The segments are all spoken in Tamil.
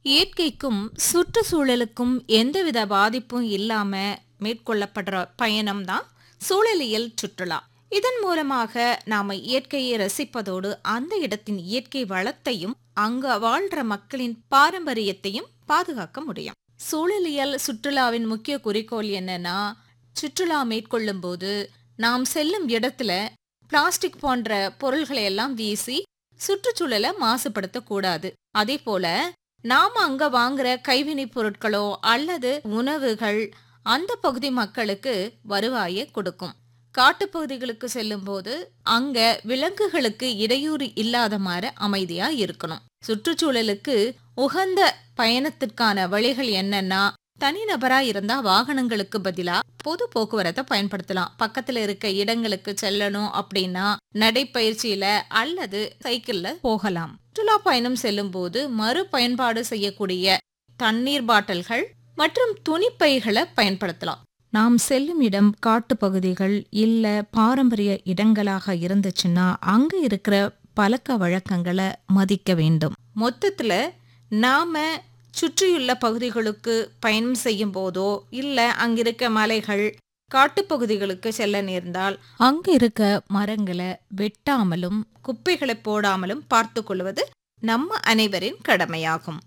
இயற்கைக்கும் சுற்றுச்சூழலுக்கும் எந்தவித பாதிப்பும் இல்லாம மேற்கொள்ளப்படுற பயணம் தான் சூழலியல் சுற்றுலா இதன் மூலமாக நாம இயற்கையை ரசிப்பதோடு அந்த இடத்தின் இயற்கை வளத்தையும் அங்க வாழ்ற மக்களின் பாரம்பரியத்தையும் பாதுகாக்க முடியும் சூழலியல் சுற்றுலாவின் முக்கிய குறிக்கோள் என்னன்னா சுற்றுலா மேற்கொள்ளும் போது நாம் செல்லும் இடத்துல பிளாஸ்டிக் போன்ற பொருள்களை எல்லாம் வீசி சுற்றுச்சூழலை மாசுபடுத்தக் கூடாது அதே போல நாம அங்க வாங்குற கைவினைப் பொருட்களோ அல்லது உணவுகள் அந்த பகுதி மக்களுக்கு வருவாயை கொடுக்கும் காட்டுப்பகுதிகளுக்கு செல்லும்போது அங்க விலங்குகளுக்கு இடையூறு இல்லாத மாதிரி அமைதியா இருக்கணும் சுற்றுச்சூழலுக்கு உகந்த பயணத்திற்கான வழிகள் என்னன்னா தனிநபரா இருந்தா வாகனங்களுக்கு பதிலா பொது போக்குவரத்தை பயன்படுத்தலாம் பக்கத்துல இருக்க இடங்களுக்கு செல்லணும் அப்படின்னா நடைப்பயிற்சியில அல்லது சைக்கிள்ல போகலாம் சுற்றுலா பயணம் செல்லும் போது மறு பயன்பாடு செய்யக்கூடிய தண்ணீர் பாட்டில்கள் மற்றும் துணிப்பைகளை பயன்படுத்தலாம் நாம் செல்லும் இடம் காட்டுப்பகுதிகள் இல்ல பாரம்பரிய இடங்களாக இருந்துச்சுன்னா அங்க இருக்கிற பழக்க வழக்கங்களை மதிக்க வேண்டும் மொத்தத்துல நாம சுற்றியுள்ள பகுதிகளுக்கு பயணம் செய்யும் போதோ இல்ல அங்கிருக்க மலைகள் காட்டுப்பகுதிகளுக்கு செல்ல நேர்ந்தால் அங்க இருக்க மரங்களை வெட்டாமலும் குப்பைகளை போடாமலும் பார்த்து கொள்வது நம்ம அனைவரின் கடமையாகும்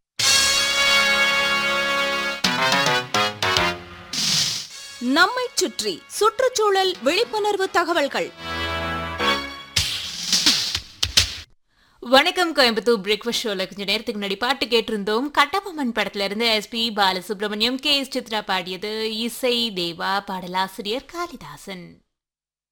நம்மைச் சுற்றி சுற்றுச்சூழல் விழிப்புணர்வு தகவல்கள் வணக்கம் கோயம்புத்தூர் பிரேக்ஃபாஸ்ட் ஷோல கொஞ்ச நேரத்துக்கு முன்னாடி பாட்டு கேட்டிருந்தோம் கட்டபொம்மன் படத்துல இருந்து S P Balasubramaniam K S Chithra பாடியது இசை தேவா பாடலாசிரியர் காளிதாசன்